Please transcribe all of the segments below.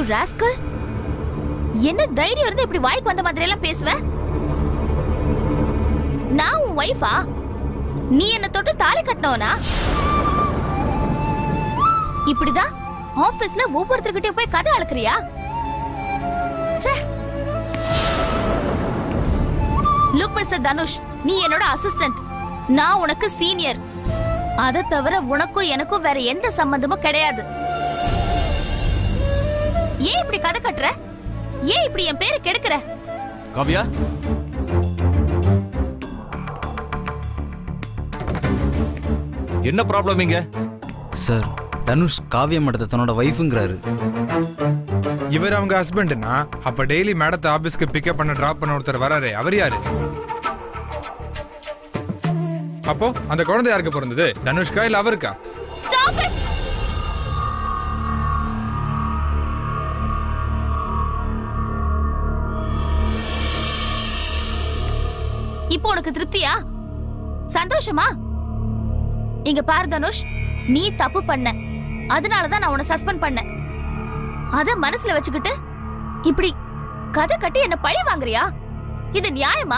rascal என்ன தைரியம் இருந்தா இப்படி வாய்க்கு வந்த மாதிரி எல்லாம் பேசுவ நான் உன் ஒய்ஃபா நீ என்ன தொட்டு தாலி கட்டினவனா இப்படிதான் ஆபீஸ்ல ஒவ்வொருத்தர்கிட்டயும் போய் கதை அளக்குறியா லுக் மிஸ்டர் தனுஷ் நீ என்னோட அசிஸ்டன்ட் நான் உனக்கு சீனியர் அதை தவிர உனக்கும் எனக்கும் வேற எந்த சம்பந்தமும் கிடையாது ஏன் இப்படி கதை கட்டுற ஏன் இப்படி என் பேரை கெடுக்கிற காவ்யா என்ன ப்ராப்ளம் இங்க சார் தனுஷ் காவிய மடத்தை தன்னோட ஒய்ஃபுங்கிறாரு இவர் அவங்க ஹஸ்பண்ட்னா அப்ப டெய்லி மேடத்தை ஆபீஸ்க்கு பிக்கப் பண்ண டிராப் பண்ண ஒருத்தர் வராரு அவர் யாரு அப்போ அந்த குழந்தை யாருக்கு பிறந்தது தனுஷ்கா இல்ல அவருக்கா ஸ்டாப் இட் இப்போ உனக்கு திருப்தியா சந்தோஷமா இங்க பாரு தனுஷ் நீ தப்பு பண்ண அதனால தான் நான் உன்னை சஸ்பெண்ட் பண்ணேன் அத மனசுல வச்சுக்கிட்டு இப்படி கதை கட்டி என்ன பழி வாங்குறியா இது நியாயமா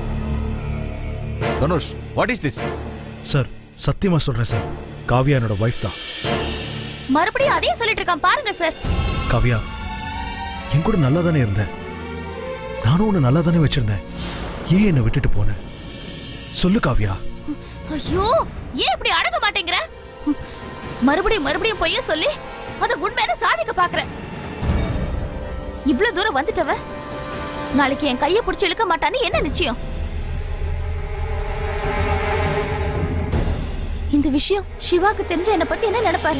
Dhanush what is this sir சத்தியமா சொல்றேன் சார் காவியா என்னோட ஒய்ஃப் தான் மறுபடியும் அதையும் சொல்லிட்டு இருக்கான் பாருங்க சார் காவியா என் கூட நல்லா தானே இருந்தேன் நானும் உன்னை நல்லா தானே வச்சிருந்தேன் ஏன் என்னை விட்டுட்டு போன சொல்லு காவியா ஐயோ ஏன் இப்படி அடங்க மாட்டேங்கிற ஹம், மறுபடியும் மறுபடியும் பொய்ய சொல்லி அத உண்மையான சாதிக்க பாக்குற இவ்ளோ தூரம் வந்துட்டவ நாளைக்கு என் கைய பிடிச்சு இழுக்க மாட்டான்னு என்ன நிச்சயம் இந்த விஷயம் சிவாக்கு தெரிஞ்ச என்ன பத்தி என்ன நினைப்பாரு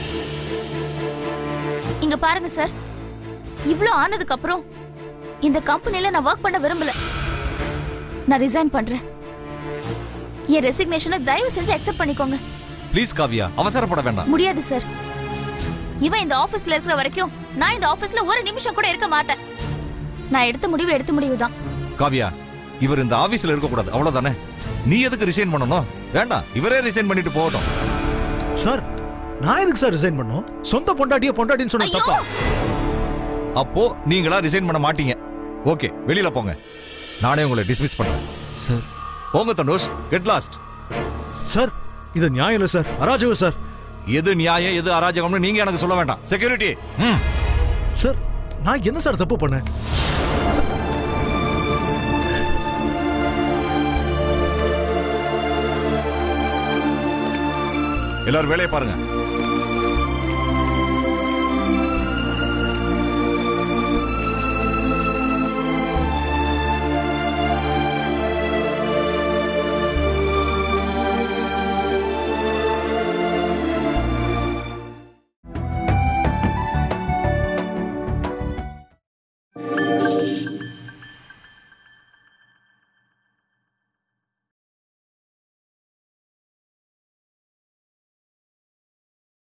இங்க பாருங்க சார் இவ்ளோ ஆனதுக்கு அப்புறம் இந்த கம்பெனில நான் ஒர்க் பண்ண விரும்பல நான் ரிசைன் பண்றேன் என் ரெசிக்னேஷனை தயவு செஞ்சு அக்செப்ட் பண்ணிக்கோங்க ப்ளீஸ் காவ்யா அவசரப்பட வேண்டாம் முடியாது சார் இவன் இந்த ஆபீஸ்ல இருக்கிற வரைக்கும் நான் இந்த ஆபீஸ்ல ஒரு நிமிஷம் கூட இருக்க மாட்டேன் நான் எடுத்த முடிவு எடுத்த முடிவு தான் காவ்யா இவர் இந்த ஆபீஸ்ல இருக்க கூடாது அவ்வளவுதானே நீ எதுக்கு ரிசைன் பண்ணணும் வேண்டாம் இவரே ரிசைன் பண்ணிட்டு போகட்டும் சார் நான் எதுக்கு சார் ரிசைன் பண்ணோம் சொந்த பொண்டாட்டிய பொண்டாட்டின்னு சொன்ன ஐயோ தப்பா அப்போ நீங்களா ரிசைன் பண்ண மாட்டீங்க ஓகே வெளியில போங்க நானே உங்களை டிஸ்மிஸ் பண்றேன் சார் போங்க தனுஷ் கெட் லாஸ்ட் சார் இது நியாயம் இல்லை சார் அராஜகம் சார் எது நியாயம் எது அராஜகம்னு நீங்க எனக்கு சொல்ல வேண்டாம் செக்யூரிட்டி ம் சார் நான் என்ன சார் தப்பு பண்ணேன் எல்லாரும் வேலையை பாருங்க